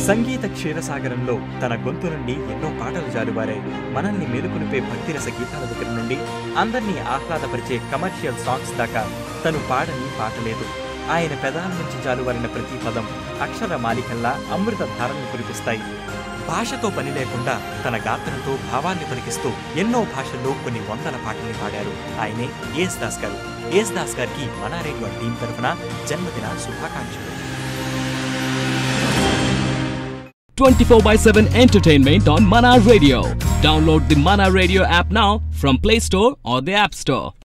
సంగీత క్షీరసాగరంలో తన గొంతు నుండి ఎన్నో పాటలు జాలువారాయి మనల్ని మేలుకొనిపే భక్తిరస గీతాల దగ్గర నుండి అందరినీ ఆహ్లాదపరిచే కమర్షియల్ సాంగ్స్ దాకా తను పాడని పాట లేదు ఆయన పెదాల నుంచి జాలువారిన ప్రతి పదం అక్షర మాలికల్లా అమృత ధారను కురిపిస్తాయి భాషతో పని లేకుండా తన గాత్రంతో భావాన్ని పలికిస్తూ ఎన్నో భాషల్లో కొన్ని వందల పాటల్ని పాడారు ఆయనే ఏస్ దాస్ గారు ఏస్ దాస్ గారికి మన రేడియో టీం తరఫున జన్మదిన శుభాకాంక్షలు 24 by 7 entertainment on Mana Radio. Download the Mana Radio app now from Play Store or the App Store.